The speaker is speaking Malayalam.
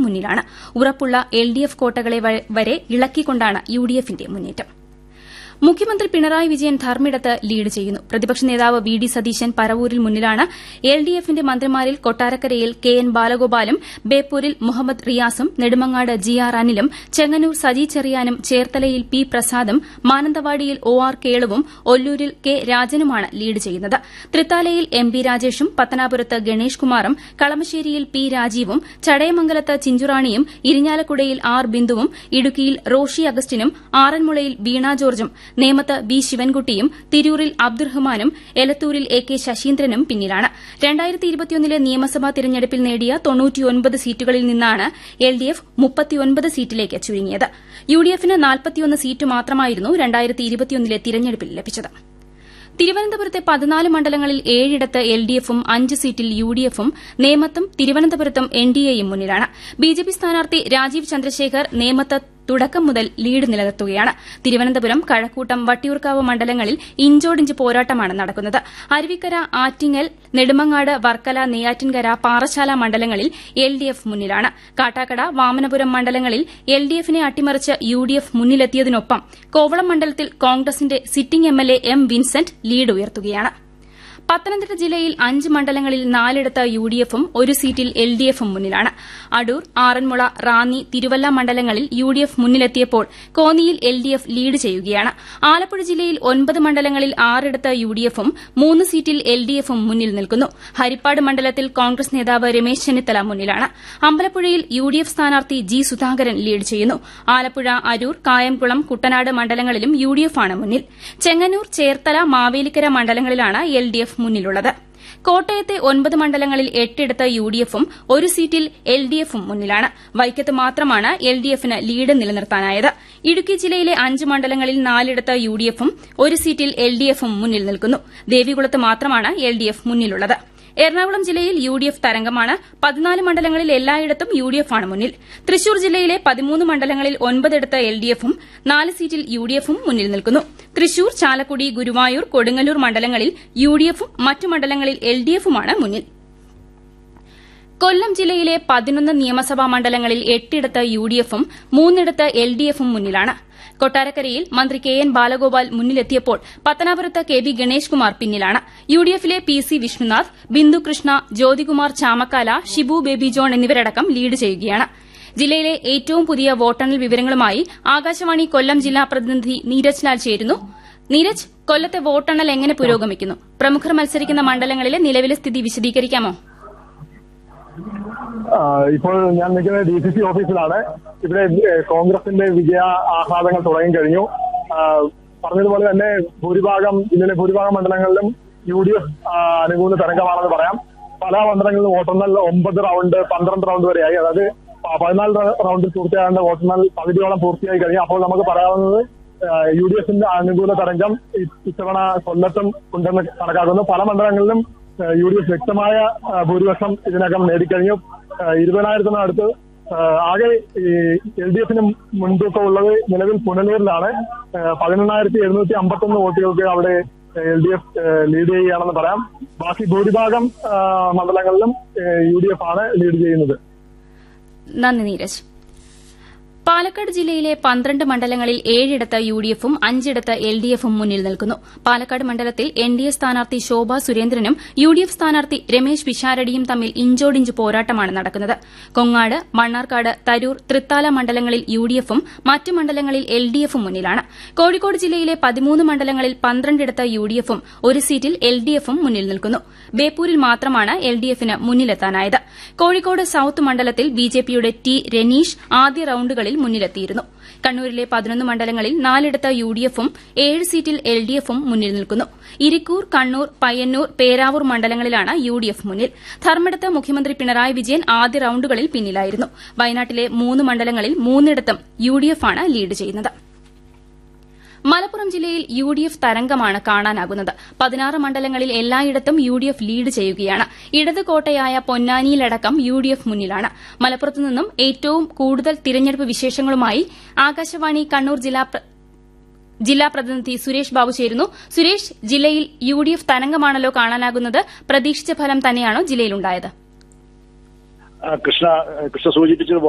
മുന്നിലാണ് ഉറപ്പുള്ള എൽ ഡി എഫ് കോട്ടകളെ വരെ ഇളക്കിക്കൊണ്ടാണ് യു ഡി എഫിന്റെ മുന്നേറ്റം മുഖ്യമന്ത്രി പിണറായി വിജയൻ ധർമ്മിടത്ത് ലീഡ് ചെയ്യുന്നു പ്രതിപക്ഷ നേതാവ് വി ഡി സതീശൻ പരവൂരിൽ മുന്നിലാണ് എൽ ഡി എഫിന്റെ മന്ത്രിമാരിൽ കൊട്ടാരക്കരയിൽ കെ എൻ ബാലഗോപാലും ബേപ്പൂരിൽ മുഹമ്മദ് റിയാസും നെടുമങ്ങാട് ജി ആർ അനിലും ചെങ്ങന്നൂർ സജി ചെറിയാനും ചേർത്തലയിൽ പി പ്രസാദും മാനന്തവാടിയിൽ ഒ ആർ കേളുവും ഒല്ലൂരിൽ കെ രാജനുമാണ് ലീഡ് ചെയ്യുന്നത് തൃത്താലയിൽ എം പി രാജേഷും പത്തനാപുരത്ത് ഗണേഷ് കുമാറും കളമശ്ശേരിയിൽ പി രാജീവും ചടയമംഗലത്ത് ചിഞ്ചുറാണിയും ഇരിഞ്ഞാലക്കുടയിൽ ആർ ബിന്ദുവും ഇടുക്കിയിൽ റോഷി അഗസ്റ്റിനും ആറന്മുളയിൽ വീണ ജോർജും നേമത്ത് ബി ശിവൻകുട്ടിയും തിരൂരിൽ അബ്ദുറഹ്മാനും എലത്തൂരിൽ എ കെ ശശീന്ദ്രനും പിന്നിലാണ് ലെ നിയമസഭാ തിരഞ്ഞെടുപ്പിൽ നേടിയ തൊണ്ണൂറ്റിയൊൻപത് സീറ്റുകളിൽ നിന്നാണ് എൽ ഡി എഫ് മുപ്പത്തിയൊൻപത് സീറ്റിലേക്ക് ചുരുങ്ങിയത് യു ഡി എഫിന് നാൽപ്പത്തിയൊന്ന് സീറ്റ് മാത്രമായിരുന്നു ലെ തിരഞ്ഞെടുപ്പിൽ ലഭിച്ചത് തിരുവനന്തപുരത്തെ പതിനാല് മണ്ഡലങ്ങളിൽ ഏഴിടത്ത് എൽ ഡി എഫും അഞ്ച് സീറ്റിൽ യു ഡി എഫും നേമത്തും തിരുവനന്തപുരത്തും എൻ ഡി എയും മുന്നിലാണ് ബി ജെ പി സ്ഥാനാർത്ഥി രാജീവ് ചന്ദ്രശേഖർ നേമത്ത് തുടക്കം മുതൽ ലീഡ് നിലനിർത്തുകയാണ് തിരുവനന്തപുരം കഴക്കൂട്ടം വട്ടിയൂർക്കാവ് മണ്ഡലങ്ങളിൽ ഇഞ്ചോടിഞ്ച് പോരാട്ടമാണ് നടക്കുന്നത് അരുവിക്കര ആറ്റിങ്ങൽ നെടുമങ്ങാട് വർക്കല നെയ്യാറ്റിൻകര പാറശാല മണ്ഡലങ്ങളിൽ എൽ ഡി എഫ് മുന്നിലാണ് കാട്ടാക്കട വാമനപുരം മണ്ഡലങ്ങളിൽ എൽ ഡി എഫിനെ അട്ടിമറിച്ച് യു ഡി എഫ് മുന്നിലെത്തിയതിനൊപ്പം കോവളം മണ്ഡലത്തിൽ കോൺഗ്രസിന്റെ sitting M L A M Vincent lead ഉയർത്തുകയാണ് പത്തനംതിട്ട ജില്ലയിൽ അഞ്ച് മണ്ഡലങ്ങളിൽ നാലിടത്ത് യു ഡി എഫും ഒരു സീറ്റിൽ എൽ ഡി എഫും മുന്നിലാണ് അടൂർ ആറന്മുള റാന്നി തിരുവല്ല മണ്ഡലങ്ങളിൽ യു ഡി എഫ് മുന്നിലെത്തിയപ്പോൾ കോന്നിയിൽ എൽ ഡി എഫ് ലീഡ് ചെയ്യുകയാണ് ആലപ്പുഴ ജില്ലയിൽ ഒൻപത് മണ്ഡലങ്ങളിൽ ആറിടത്ത് യു ഡി എഫും മൂന്ന് സീറ്റിൽ എൽ ഡി എഫും മുന്നിൽ നിൽക്കുന്നു ഹരിപ്പാട് മണ്ഡലത്തിൽ കോൺഗ്രസ് നേതാവ് രമേശ് ചെന്നിത്തല മുന്നിലാണ് അമ്പലപ്പുഴയിൽ യു ഡി എഫ് സ്ഥാനാർത്ഥി ജി സുധാകരൻ ലീഡ് ചെയ്യുന്നു ആലപ്പുഴ അരൂർ കായംകുളം കുട്ടനാട് മണ്ഡലങ്ങളിലും യു ഡി എഫ് ആണ് മുന്നിൽ ചെങ്ങന്നൂർ ചേർത്തല മാവേലിക്കര മണ്ഡലങ്ങളിലാണ് എൽ ഡി എഫ് മുന്നിലുള്ളത് കോട്ടയത്തെ ഒൻപത് മണ്ഡലങ്ങളിൽ എട്ടിടത്ത് യു ഡി എഫും ഒരു സീറ്റിൽ എൽ ഡി എഫും മുന്നിലാണ് വൈക്കത്ത് മാത്രമാണ് എൽ ഡി എഫിന് ലീഡ് നിലനിർത്താനായത് ഇടുക്കി ജില്ലയിലെ അഞ്ച് മണ്ഡലങ്ങളിൽ നാലിടത്ത് യു ഡി എഫും ഒരു സീറ്റിൽ എൽ ഡി എഫും മുന്നിൽ നിൽക്കുന്നു ദേവികുളത്ത് മാത്രമാണ് എൽ ഡി എഫ് മുന്നിലുള്ളത് എറണാകുളം ജില്ലയിൽ യു ഡി എഫ് തരംഗമാണ് പതിനാല് മണ്ഡലങ്ങളിൽ എല്ലായിടത്തും യു ഡി എഫ് ആണ് മുന്നിൽ തൃശൂർ ജില്ലയിലെ പതിമൂന്ന് മണ്ഡലങ്ങളിൽ ഒൻപതിടത്ത് എൽ ഡി എഫും നാല് സീറ്റിൽ യു ഡി എഫും മുന്നിൽ നിൽക്കുന്നു തൃശൂർ ചാലക്കുടി ഗുരുവായൂർ കൊടുങ്ങല്ലൂർ മണ്ഡലങ്ങളിൽ യു ഡി എഫും മറ്റു മണ്ഡലങ്ങളിൽ എൽ ഡി എഫുമാണ് മുന്നിൽ കൊല്ലം ജില്ലയിലെ പതിനൊന്ന് നിയമസഭാ മണ്ഡലങ്ങളിൽ എട്ടിടത്ത് യു ഡി എഫും മൂന്നിടത്ത് എൽ ഡി എഫും മുന്നിലാണ് കൊട്ടാരക്കരയിൽ മന്ത്രി കെ എൻ ബാലഗോപാൽ മുന്നിലെത്തിയപ്പോൾ പത്തനാപുരത്ത് കെ ബി ഗണേഷ് കുമാർ പിന്നിലാണ് യു ഡി എഫിലെ പി സി വിഷ്ണുനാഥ് ബിന്ദുകൃഷ്ണ ജ്യോതികുമാർ ചാമക്കാല ഷിബു ബേബി ജോൺ എന്നിവരടക്കം ലീഡ് ചെയ്യുകയാണ് ജില്ലയിലെ ഏറ്റവും പുതിയ വോട്ടെണ്ണൽ വിവരങ്ങളുമായി ആകാശവാണി കൊല്ലം ജില്ലാ പ്രതിനിധി നീരജ് ലാൽ ചേരുന്നു നീരജ് കൊല്ലത്തെ വോട്ടെണ്ണൽ എങ്ങനെ പുരോഗമിക്കുന്നു പ്രമുഖർ മത്സരിക്കുന്ന മണ്ഡലങ്ങളിലെ നിലവിലെ സ്ഥിതി വിശദീകരിക്കാമോ ഇപ്പോൾ ഞാൻ നിൽക്കുന്നത് ഡി സി സി ഓഫീസിലാണ് ഇവിടെ കോൺഗ്രസിന്റെ വിജയ ആഹ്ലാദങ്ങൾ തുടങ്ങി കഴിഞ്ഞു പറഞ്ഞതുപോലെ തന്നെ ഭൂരിഭാഗം ജില്ലയിലെ ഭൂരിഭാഗം മണ്ഡലങ്ങളിലും യു ഡി എഫ് അനുകൂല തരംഗമാണെന്ന് പറയാം പല മണ്ഡലങ്ങളിലും വോട്ടെണ്ണൽ ഒമ്പത് റൗണ്ട് പന്ത്രണ്ട് റൗണ്ട് വരെയായി അതായത് പതിനാല് റൗണ്ടിൽ പൂർത്തിയാകേണ്ട വോട്ടെണ്ണൽ പകുതിയോളം പൂർത്തിയായി കഴിഞ്ഞു അപ്പോൾ നമുക്ക് പറയാവുന്നത് യു ഡി എഫിന്റെ അനുകൂല തരംഗം ഇത്തവണ കൊല്ലത്തും ഉണ്ടെന്ന് കണക്കാക്കുന്നു പല മണ്ഡലങ്ങളിലും യു ഡി എഫ് വ്യക്തമായ ഭൂരിപക്ഷം ഇതിനകം നേടിക്കഴിഞ്ഞു ഇരുപതിനായിരത്തിനടുത്ത് ആകെ എൽ ഡി എഫിന് മുൻതൂക്കം ഉള്ളത് നിലവിൽ പുനലൂരിലാണ് പതിനെണ്ണായിരത്തി എഴുന്നൂറ്റി അമ്പത്തൊന്ന് വോട്ടുകൾക്ക് അവിടെ എൽ ഡി എഫ് ലീഡ് ചെയ്യുകയാണെന്ന് പറയാം ബാക്കി ഭൂരിഭാഗം മണ്ഡലങ്ങളിലും യു ഡി എഫ് ആണ് ലീഡ് ചെയ്യുന്നത് നന്ദി നീരജ് പാലക്കാട് ജില്ലയിലെ പന്ത്രണ്ട് മണ്ഡലങ്ങളിൽ ഏഴിടത്ത് യു ഡി എഫും അഞ്ചിടത്ത് എൽ ഡി എഫും മുന്നിൽ നിൽക്കുന്നു പാലക്കാട് മണ്ഡലത്തിൽ എൻ ഡി എ സ്ഥാനാർത്ഥി ശോഭ സുരേന്ദ്രനും യു ഡി എഫ് സ്ഥാനാർത്ഥി രമേശ് പിഷാരടിയും തമ്മിൽ ഇഞ്ചോടിഞ്ച് പോരാട്ടമാണ് നടക്കുന്നത് കൊങ്ങാട് മണ്ണാർക്കാട് തരൂർ തൃത്താല മണ്ഡലങ്ങളിൽ യു ഡി എഫും മറ്റ് മണ്ഡലങ്ങളിൽ എൽ ഡി എഫും മുന്നിലാണ് കോഴിക്കോട് ജില്ലയിലെ പതിമൂന്ന് മണ്ഡലങ്ങളിൽ പന്ത്രണ്ടിടത്ത് യു ഡി എഫും ഒരു സീറ്റിൽ എൽ ഡി എഫും മുന്നിൽ നിൽക്കുന്നു ബേപ്പൂരിൽ മാത്രമാണ് എൽ ഡി എഫിന് മുന്നിലെത്താനായത് കോഴിക്കോട് സൌത്ത് മണ്ഡലത്തിൽ ബി ജെ പിയുടെ ടി രനീഷ് ആദ്യ റൌണ്ടുകളിൽ മുന്നിലെത്തിയിരുന്നു കണ്ണൂരിലെ പതിനൊന്ന് മണ്ഡലങ്ങളിൽ നാലിടത്ത് യു ഡി എഫും ഏഴ് സീറ്റിൽ എൽ ഡി എഫും മുന്നിൽ നിൽക്കുന്നു ഇരിക്കൂർ കണ്ണൂർ പയ്യന്നൂർ പേരാവൂർ മണ്ഡലങ്ങളിലാണ് യു ഡി എഫ് മുന്നിൽ ധർമ്മടത്ത് മുഖ്യമന്ത്രി പിണറായി വിജയൻ ആദ്യ റൌണ്ടുകളിൽ പിന്നിലായിരുന്നു വയനാട്ടിലെ മൂന്ന് മണ്ഡലങ്ങളിൽ മൂന്നിടത്തും യു ഡി എഫ് ആണ് ലീഡ് ചെയ്യുന്നത് മലപ്പുറം ജില്ലയിൽ യു ഡി എഫ് തരംഗമാണ് കാണാനാകുന്നത് പതിനാറ് മണ്ഡലങ്ങളിൽ എല്ലായിടത്തും യു ഡി എഫ് ലീഡ് ചെയ്യുകയാണ് ഇടത് കോട്ടയായ പൊന്നാനിയിലടക്കം യു ഡി എഫ് മുന്നിലാണ് മലപ്പുറത്തു നിന്നും ഏറ്റവും കൂടുതൽ തിരഞ്ഞെടുപ്പ് വിശേഷങ്ങളുമായി ആകാശവാണി കണ്ണൂർ ജില്ലാ ജില്ലാ പ്രതിനിധി സുരേഷ് ബാബു ചേരുന്നു സുരേഷ് ജില്ലയിൽ യു ഡി എഫ് തരംഗമാണല്ലോ കാണാനാകുന്നത് പ്രതീക്ഷിച്ച ഫലം തന്നെയാണോ ജില്ലയിലുണ്ടായത് കൃഷ്ണ കൃഷ്ണ സൂചിപ്പിച്ചത്